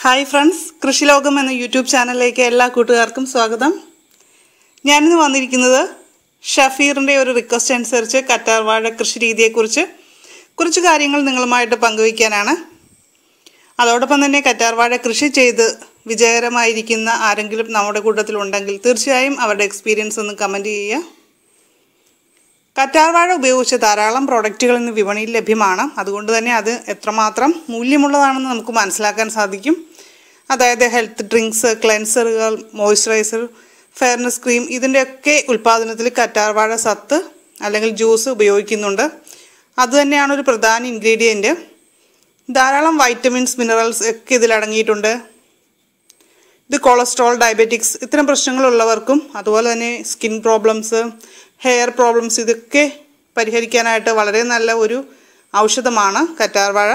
hi friends കൃഷിലോകം എന്ന YouTube ചാനലിലേക്ക് എല്ലാ കൂട്ടുകാർക്കും സ്വാഗതം ഞാനിന്ന് വന്നിരിക്കുന്നത് ഷഫീറിൻ്റെ ഒരു റിക്വസ്റ്റ് അനുസരിച്ച് കറ്റാർവാഴ കൃഷി രീതിയെക്കുറിച്ച് കുറച്ച് കാര്യങ്ങൾ നിങ്ങളുമായിട്ട് പങ്കുവയ്ക്കാനാണ് അതോടൊപ്പം തന്നെ കറ്റാർവാഴ കൃഷി ചെയ്ത് വിജയകരമായിരിക്കുന്ന ആരെങ്കിലും നമ്മുടെ കൂട്ടത്തിലുണ്ടെങ്കിൽ തീർച്ചയായും അവരുടെ എക്സ്പീരിയൻസ് ഒന്ന് കമൻറ്റ് ചെയ്യുക കറ്റാർവാഴ ഉപയോഗിച്ച് ധാരാളം പ്രോഡക്റ്റുകൾ ഇന്ന് വിപണിയിൽ ലഭ്യമാണ് അതുകൊണ്ട് തന്നെ അത് എത്രമാത്രം മൂല്യമുള്ളതാണെന്ന് നമുക്ക് മനസ്സിലാക്കാൻ സാധിക്കും അതായത് ഹെൽത്ത് ഡ്രിങ്ക്സ് ക്ലെൻസറുകൾ മോയ്സ്ചറൈസർ ഫെയർനെസ് ക്രീം ഇതിൻ്റെയൊക്കെ ഉൽപ്പാദനത്തിൽ കറ്റാർവാഴ സത്ത് അല്ലെങ്കിൽ ജ്യൂസ് ഉപയോഗിക്കുന്നുണ്ട് അതുതന്നെയാണ് ഒരു പ്രധാന ഇൻഗ്രീഡിയൻറ്റ് ധാരാളം വൈറ്റമിൻസ് മിനറൽസ് ഒക്കെ ഇതിലടങ്ങിയിട്ടുണ്ട് ഇത് കൊളസ്ട്രോൾ ഡയബറ്റിക്സ് ഇത്തരം പ്രശ്നങ്ങളുള്ളവർക്കും അതുപോലെ തന്നെ സ്കിൻ പ്രോബ്ലംസ് ഹെയർ പ്രോബ്ലംസ് ഇതൊക്കെ പരിഹരിക്കാനായിട്ട് വളരെ നല്ല ഒരു ഔഷധമാണ് കറ്റാർവാഴ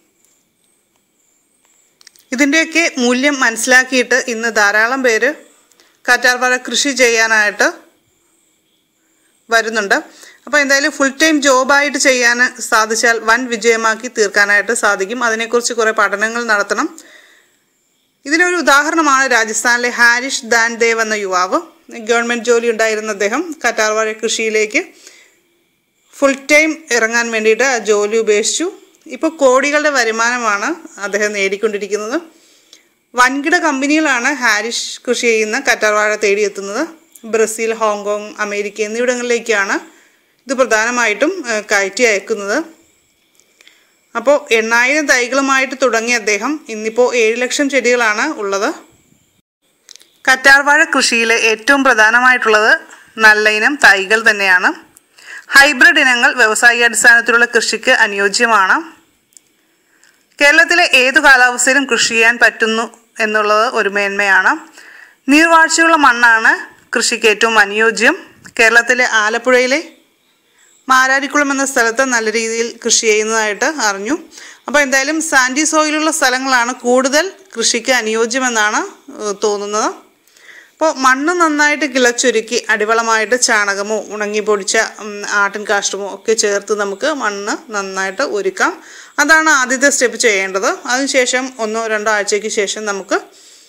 ഇതിൻ്റെയൊക്കെ മൂല്യം മനസ്സിലാക്കിയിട്ട് ഇന്ന് ധാരാളം പേര് കറ്റാർവാഴ കൃഷി ചെയ്യാനായിട്ട് വരുന്നുണ്ട് അപ്പോൾ എന്തായാലും ഫുൾ ടൈം ജോബായിട്ട് ചെയ്യാൻ സാധിച്ചാൽ വൻ വിജയമാക്കി തീർക്കാനായിട്ട് സാധിക്കും അതിനെക്കുറിച്ച് കുറേ പഠനങ്ങൾ നടത്തണം ഇതിനൊരു ഉദാഹരണമാണ് രാജസ്ഥാനിലെ ഹാരിഷ് ദാൻദേവ് എന്ന യുവാവ് ഗവൺമെൻറ് ജോലി ഉണ്ടായിരുന്ന അദ്ദേഹം കറ്റാർവാഴ കൃഷിയിലേക്ക് ഫുൾ ടൈം ഇറങ്ങാൻ വേണ്ടിയിട്ട് ആ ജോലി ഉപേക്ഷിച്ചു ഇപ്പോൾ കോടികളുടെ വരുമാനമാണ് അദ്ദേഹം നേടിക്കൊണ്ടിരിക്കുന്നത് വൻകിട കമ്പനികളാണ് ഹാരിഷ് കൃഷി ചെയ്യുന്ന കറ്റാർവാഴ തേടിയെത്തുന്നത് ബ്രസീൽ ഹോങ്കോങ് അമേരിക്ക എന്നിവിടങ്ങളിലേക്കാണ് ഇത് പ്രധാനമായിട്ടും ഏഹ്, കയറ്റി അയക്കുന്നത് അപ്പോൾ എണ്ണായിരം തൈകളുമായിട്ട് തുടങ്ങിയ അദ്ദേഹം ഇന്നിപ്പോൾ ഏഴ് ലക്ഷം ചെടികളാണ് ഉള്ളത് കറ്റാർവാഴ കൃഷിയിൽ ഏറ്റവും പ്രധാനമായിട്ടുള്ളത് നല്ല ഇനം തൈകൾ തന്നെയാണ് ഹൈബ്രിഡ് ഇനങ്ങൾ വ്യവസായിക അടിസ്ഥാനത്തിലുള്ള കൃഷിക്ക് അനുയോജ്യമാണ് കേരളത്തിലെ ഏതു കാലാവസ്ഥയിലും കൃഷി ചെയ്യാൻ പറ്റുന്നു എന്നുള്ളത് ഒരു മേന്മയാണ് നീർവാഴ്ചയുള്ള മണ്ണാണ് കൃഷിക്ക് ഏറ്റവും അനുയോജ്യം കേരളത്തിലെ ആലപ്പുഴയിലെ മാരാരിക്കുളം എന്ന സ്ഥലത്ത് നല്ല രീതിയിൽ കൃഷി ചെയ്യുന്നതായിട്ട് അറിഞ്ഞു അപ്പോൾ എന്തായാലും സാൻഡി സോയിലുള്ള സ്ഥലങ്ങളാണ് കൂടുതൽ കൃഷിക്ക് അനുയോജ്യമെന്നാണ് ഏഹ്, തോന്നുന്നത് അപ്പോൾ മണ്ണ് നന്നായിട്ട് കിളച്ചൊരുക്കി അടിവളമായിട്ട് ചാണകമോ ഉണങ്ങി പൊടിച്ച ഉം, ആട്ടിൻ കാഷ്ടമോ ഒക്കെ ചേർത്ത് നമുക്ക് മണ്ണ് നന്നായിട്ട് ഒരുക്കാം അതാണ് ആദ്യത്തെ സ്റ്റെപ്പ് ചെയ്യേണ്ടത് അതിനുശേഷം ഒന്നോ രണ്ടോ ആഴ്ചയ്ക്ക് ശേഷം നമുക്ക്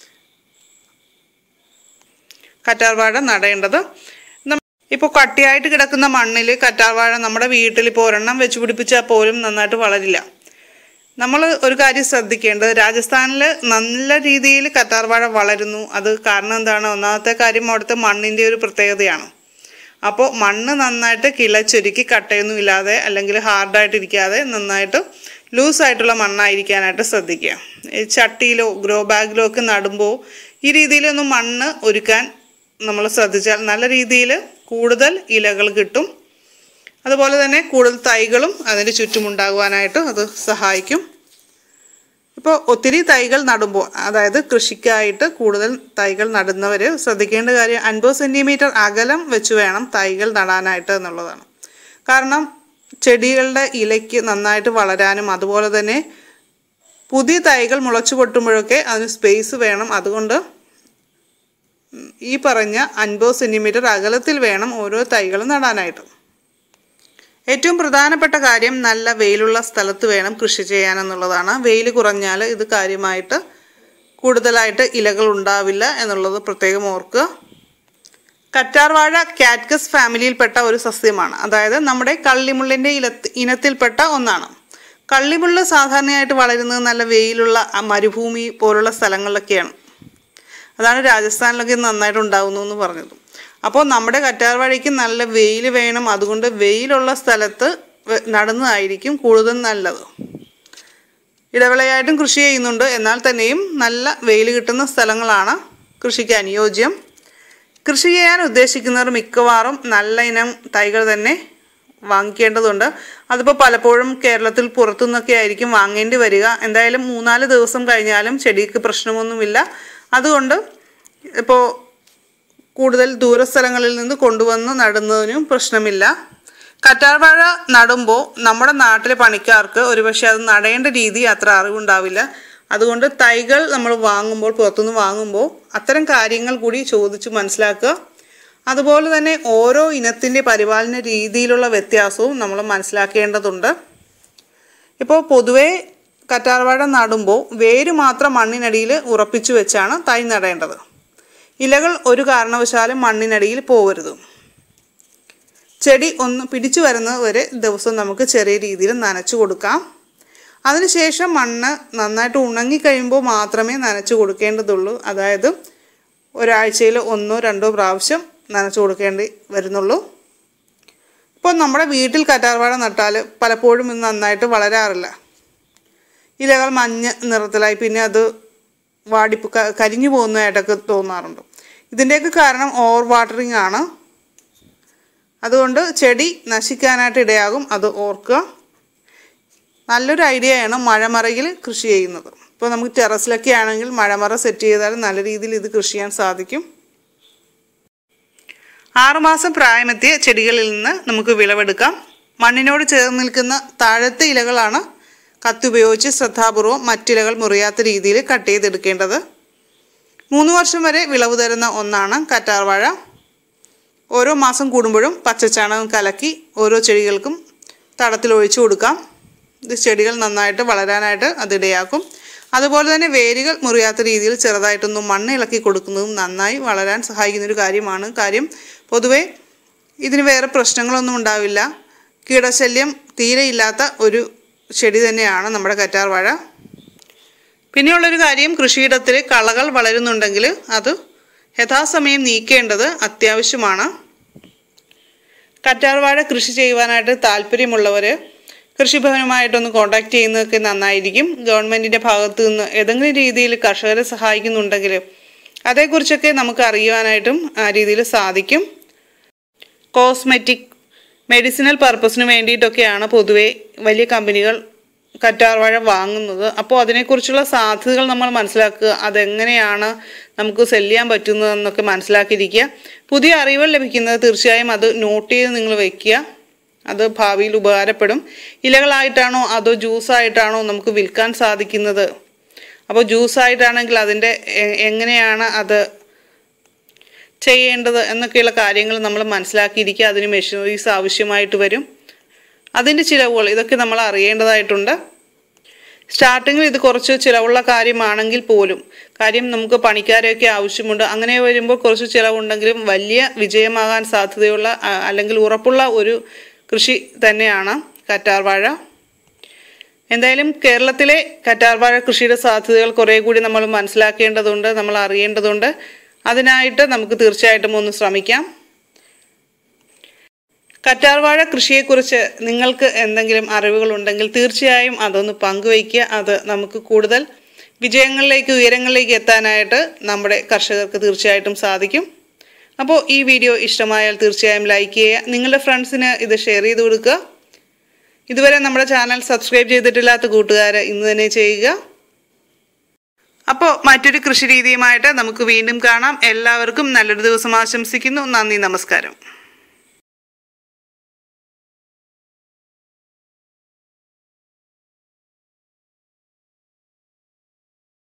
കറ്റാർവാഴ നടേണ്ടത് ഇപ്പോൾ കട്ടിയായിട്ട് കിടക്കുന്ന മണ്ണിൽ കറ്റാർവാഴ നമ്മുടെ വീട്ടിൽ ഇപ്പോൾ ഒരെണ്ണം വെച്ച് പിടിപ്പിച്ചാൽ പോലും നന്നായിട്ട് വളരില്ല നമ്മൾ ഒരു കാര്യം ശ്രദ്ധിക്കേണ്ടത് രാജസ്ഥാനിൽ നല്ല രീതിയിൽ കറ്റാർവാഴ വളരുന്നു അത് കാരണം എന്താണ് ഒന്നാമത്തെ കാര്യം അവിടുത്തെ മണ്ണിൻ്റെ ഒരു പ്രത്യേകതയാണ് അപ്പോൾ മണ്ണ് നന്നായിട്ട് കിളച്ചൊരുക്കി കട്ടയൊന്നും ഇല്ലാതെ അല്ലെങ്കിൽ ഹാർഡായിട്ടിരിക്കാതെ നന്നായിട്ട് ലൂസായിട്ടുള്ള മണ്ണായിരിക്കാനായിട്ട് ശ്രദ്ധിക്കുക ഈ ചട്ടിയിലോ ഗ്രോ ബാഗിലോ ഒക്കെ നടുമ്പോൾ ഈ രീതിയിലൊന്നും മണ്ണ് ഒരുക്കാൻ നമ്മൾ ശ്രദ്ധിച്ചാൽ നല്ല രീതിയിൽ കൂടുതൽ ഇലകൾ കിട്ടും അതുപോലെ തന്നെ കൂടുതൽ തൈകളും അതിന് ചുറ്റുമുണ്ടാകുവാനായിട്ട് അത് സഹായിക്കും ഇപ്പോൾ ഒത്തിരി തൈകൾ നടുമ്പോൾ അതായത് കൃഷിക്കായിട്ട് കൂടുതൽ തൈകൾ നടുന്നവർ ശ്രദ്ധിക്കേണ്ട കാര്യം അൻപത് സെൻറ്റിമീറ്റർ അകലം വെച്ച് വേണം തൈകൾ നടാനായിട്ട് എന്നുള്ളതാണ് കാരണം ചെടികളുടെ ഇലയ്ക്ക് നന്നായിട്ട് വളരാനും അതുപോലെ തന്നെ പുതിയ തൈകൾ മുളച്ചു പൊട്ടുമ്പോഴൊക്കെ അതിന് സ്പേസ് വേണം അതുകൊണ്ട് ഈ പറഞ്ഞ അൻപത് സെൻറ്റിമീറ്റർ അകലത്തിൽ വേണം ഓരോ തൈകളും നടാനായിട്ട് ഏറ്റവും പ്രധാനപ്പെട്ട കാര്യം നല്ല വെയിലുള്ള സ്ഥലത്ത് വേണം കൃഷി ചെയ്യാനെന്നുള്ളതാണ് വെയിൽ കുറഞ്ഞാൽ ഇത് കാര്യമായിട്ട് കൂടുതലായിട്ട് ഇലകൾ ഉണ്ടാവില്ല എന്നുള്ളത് പ്രത്യേകം ഓർക്കുക കറ്റാർവാഴ കാറ്റ്കസ് ഫാമിലിയിൽപ്പെട്ട ഒരു സസ്യമാണ് അതായത് നമ്മുടെ കള്ളിമുള്ളിൻ്റെ ഇല ഇനത്തിൽപ്പെട്ട ഒന്നാണ് കള്ളിമുള്ള് സാധാരണയായിട്ട് വളരുന്നത് നല്ല വെയിലുള്ള ആ മരുഭൂമി പോലുള്ള സ്ഥലങ്ങളിലൊക്കെയാണ് അതാണ് രാജസ്ഥാനിലൊക്കെ ഇത് നന്നായിട്ട് ഉണ്ടാകുന്നു എന്ന് പറഞ്ഞത് അപ്പോൾ നമ്മുടെ കറ്റാർവാഴയ്ക്ക് നല്ല വെയിൽ വേണം അതുകൊണ്ട് വെയിലുള്ള സ്ഥലത്ത് വെ- നടുന്നതായിരിക്കും കൂടുതൽ നല്ലത് ഇടവിളയായിട്ടും കൃഷി ചെയ്യുന്നുണ്ട് എന്നാൽ തന്നെയും നല്ല വെയിൽ കിട്ടുന്ന സ്ഥലങ്ങളാണ് കൃഷിക്ക് അനുയോജ്യം കൃഷി ചെയ്യാൻ ഉദ്ദേശിക്കുന്നവർ മിക്കവാറും നല്ല ഇനം തൈകൾ തന്നെ വാങ്ങിക്കേണ്ടതുണ്ട് അതിപ്പോൾ പലപ്പോഴും കേരളത്തിൽ പുറത്തുനിന്നൊക്കെ ആയിരിക്കും വാങ്ങേണ്ടി വരിക എന്തായാലും മൂന്നാല് ദിവസം കഴിഞ്ഞാലും ചെടിക്ക് പ്രശ്നമൊന്നുമില്ല അതുകൊണ്ട് ഇപ്പോൾ കൂടുതൽ ദൂരസ്ഥലങ്ങളിൽ നിന്ന് കൊണ്ടുവന്ന് നടുന്നതിനും പ്രശ്നമില്ല കറ്റാർവാഴ നടുമ്പോൾ നമ്മുടെ നാട്ടിലെ പണിക്കാർക്ക് ഒരുപക്ഷെ അത് നടേണ്ട രീതി അത്ര അറിവുണ്ടാവില്ല അതുകൊണ്ട് തൈകൾ നമ്മൾ വാങ്ങുമ്പോൾ പുറത്തുനിന്ന് വാങ്ങുമ്പോൾ അത്തരം കാര്യങ്ങൾ കൂടി ചോദിച്ച് മനസ്സിലാക്കുക അതുപോലെ തന്നെ ഓരോ ഇനത്തിൻ്റെ പരിപാലന രീതിയിലുള്ള വ്യത്യാസവും നമ്മൾ മനസ്സിലാക്കേണ്ടതുണ്ട് ഇപ്പോൾ പൊതുവേ കറ്റാർവാഴ നടുമ്പോൾ വേര് മാത്രം മണ്ണിനടിയിൽ ഉറപ്പിച്ചു വെച്ചാണ് തൈ നടേണ്ടത് ഇലകൾ ഒരു കാരണവശാലും മണ്ണിനടിയിൽ പോകരുത് ചെടി ഒന്ന് പിടിച്ചു വരുന്നത് വരെ ദിവസം നമുക്ക് ചെറിയ രീതിയിൽ നനച്ചു കൊടുക്കാം അതിനുശേഷം മണ്ണ് നന്നായിട്ട് ഉണങ്ങിക്കഴിയുമ്പോൾ മാത്രമേ നനച്ചു കൊടുക്കേണ്ടതുള്ളൂ അതായത് ഒരാഴ്ചയിൽ ഒന്നോ രണ്ടോ പ്രാവശ്യം നനച്ചു കൊടുക്കേണ്ടി വരുന്നുള്ളൂ ഇപ്പോൾ നമ്മുടെ വീട്ടിൽ കറ്റാർവാഴ നട്ടാൽ പലപ്പോഴും ഇത് നന്നായിട്ട് വളരാറില്ല ഇലകൾ മഞ്ഞ നിറത്തിലായി പിന്നെ അത് വാടിപ്പ് ക- കരിഞ്ഞു പോകുന്നതായിട്ടൊക്കെ തോന്നാറുണ്ട് ഇതിൻ്റെയൊക്കെ കാരണം ഓവർ വാട്ടറിങ് ആണ് അതുകൊണ്ട് ചെടി നശിക്കാനായിട്ട് ഇടയാകും അത് ഓർക്കുക നല്ലൊരു ഐഡിയയാണ് മഴമറയിൽ കൃഷി ചെയ്യുന്നത് ഇപ്പോൾ നമുക്ക് ടെറസിലൊക്കെ ആണെങ്കിൽ മഴമറ സെറ്റ് ചെയ്താൽ നല്ല രീതിയിൽ ഇത് കൃഷി ചെയ്യാൻ സാധിക്കും ആറുമാസം പ്രായമെത്തിയ ചെടികളിൽ നിന്ന് നമുക്ക് വിളവെടുക്കാം മണ്ണിനോട് ചേർന്ന് നിൽക്കുന്ന താഴത്തെ ഇലകളാണ് കത്തി ഉപയോഗിച്ച് ശ്രദ്ധാപൂർവം മറ്റിലകൾ മുറിയാത്ത രീതിയിൽ കട്ട് ചെയ്തെടുക്കേണ്ടത് മൂന്ന് വർഷം വരെ വിളവ് തരുന്ന ഒന്നാണ് കറ്റാർവാഴ ഓരോ മാസം കൂടുമ്പോഴും പച്ചച്ചാണകം കലക്കി ഓരോ ചെടികൾക്കും തടത്തിൽ ഒഴിച്ചു കൊടുക്കാം ഇത് ചെടികൾ നന്നായിട്ട് വളരാനായിട്ട് അതിടയാക്കും അതുപോലെ തന്നെ വേരുകൾ മുറിയാത്ത രീതിയിൽ ചെറുതായിട്ടൊന്ന് മണ്ണ് ഇളക്കി കൊടുക്കുന്നതും നന്നായി വളരാൻ സഹായിക്കുന്ന ഒരു കാര്യമാണ് കാര്യം പൊതുവേ ഇതിന് വേറെ പ്രശ്നങ്ങളൊന്നും ഉണ്ടാവില്ല കീടശല്യം തീരെ ഇല്ലാത്ത ഒരു ചെടി തന്നെയാണ് നമ്മുടെ കറ്റാർ വാഴ പിന്നെയുള്ളൊരു കാര്യം കൃഷിയിടത്തിൽ കളകൾ വളരുന്നുണ്ടെങ്കിൽ അത് യഥാസമയം നീക്കേണ്ടത് അത്യാവശ്യമാണ് കറ്റാർവാഴ കൃഷി ചെയ്യുവാനായിട്ട് താല്പര്യമുള്ളവർ കൃഷിഭവനുമായിട്ടൊന്ന് കോൺടാക്ട് ചെയ്യുന്നതൊക്കെ നന്നായിരിക്കും ഗവൺമെൻറ്റിൻ്റെ ഭാഗത്തു നിന്ന് ഏതെങ്കിലും രീതിയിൽ കർഷകരെ സഹായിക്കുന്നുണ്ടെങ്കിൽ അതേക്കുറിച്ചൊക്കെ നമുക്ക് അറിയുവാനായിട്ടും ആ രീതിയിൽ സാധിക്കും കോസ്മെറ്റിക് മെഡിസിനൽ പർപ്പസിന് വേണ്ടിയിട്ടൊക്കെയാണ് പൊതുവെ വലിയ കമ്പനികൾ കറ്റാർവാഴ വാങ്ങുന്നത് അപ്പോൾ അതിനെക്കുറിച്ചുള്ള സാധ്യതകൾ നമ്മൾ മനസ്സിലാക്കുക അതെങ്ങനെയാണ് നമുക്ക് സെല് ചെയ്യാൻ പറ്റുന്നതെന്നൊക്കെ മനസ്സിലാക്കിയിരിക്കുക പുതിയ അറിവുകൾ ലഭിക്കുന്നത് തീർച്ചയായും അത് നോട്ട് ചെയ്ത് നിങ്ങൾ വയ്ക്കുക അത് ഭാവിയിൽ ഉപകാരപ്പെടും ഇലകളായിട്ടാണോ അതോ ജ്യൂസായിട്ടാണോ നമുക്ക് വിൽക്കാൻ സാധിക്കുന്നത് അപ്പോൾ ജ്യൂസായിട്ടാണെങ്കിൽ അതിൻ്റെ എ- എങ്ങനെയാണ് അത് ചെയ്യേണ്ടത് എന്നൊക്കെയുള്ള കാര്യങ്ങൾ നമ്മൾ മനസ്സിലാക്കിയിരിക്കുക അതിന് മെഷീനറീസ് ആവശ്യമായിട്ട് വരും അതിൻ്റെ ചിലവുകൾ ഇതൊക്കെ നമ്മൾ അറിയേണ്ടതായിട്ടുണ്ട് സ്റ്റാർട്ടിങ്ങിൽ ഇത് കുറച്ച് ചിലവുള്ള കാര്യമാണെങ്കിൽ പോലും കാര്യം നമുക്ക് പണിക്കാരെയൊക്കെ ആവശ്യമുണ്ട് അങ്ങനെ വരുമ്പോൾ കുറച്ച് ചിലവുണ്ടെങ്കിലും വലിയ വിജയമാകാൻ സാധ്യതയുള്ള ആ, അല്ലെങ്കിൽ ഉറപ്പുള്ള ഒരു കൃഷി തന്നെയാണ് കറ്റാർവാഴ എന്തായാലും കേരളത്തിലെ കറ്റാർവാഴ കൃഷിയുടെ സാധ്യതകൾ കുറേ കൂടി നമ്മൾ മനസ്സിലാക്കേണ്ടതുണ്ട് നമ്മൾ അറിയേണ്ടതുണ്ട് അതിനായിട്ട് നമുക്ക് തീർച്ചയായിട്ടും ഒന്ന് ശ്രമിക്കാം കറ്റാർവാഴ കൃഷിയെക്കുറിച്ച് നിങ്ങൾക്ക് എന്തെങ്കിലും അറിവുകളുണ്ടെങ്കിൽ തീർച്ചയായും അതൊന്ന് പങ്കുവയ്ക്കുക അത് നമുക്ക് കൂടുതൽ വിജയങ്ങളിലേക്ക് ഉയരങ്ങളിലേക്ക് എത്താനായിട്ട് നമ്മുടെ കർഷകർക്ക് തീർച്ചയായിട്ടും സാധിക്കും അപ്പോൾ ഈ വീഡിയോ ഇഷ്ടമായാൽ തീർച്ചയായും ലൈക്ക് ചെയ്യുക നിങ്ങളുടെ ഫ്രണ്ട്സിന് ഇത് ഷെയർ ചെയ്ത് കൊടുക്കുക ഇതുവരെ നമ്മുടെ ചാനൽ സബ്സ്ക്രൈബ് ചെയ്തിട്ടില്ലാത്ത കൂട്ടുകാർ ഇന്ന് തന്നെ ചെയ്യുക അപ്പോൾ മറ്റൊരു കൃഷി രീതിയുമായിട്ട് നമുക്ക് വീണ്ടും കാണാം എല്ലാവർക്കും നല്ലൊരു ദിവസം ആശംസിക്കുന്നു നന്ദി നമസ്കാരം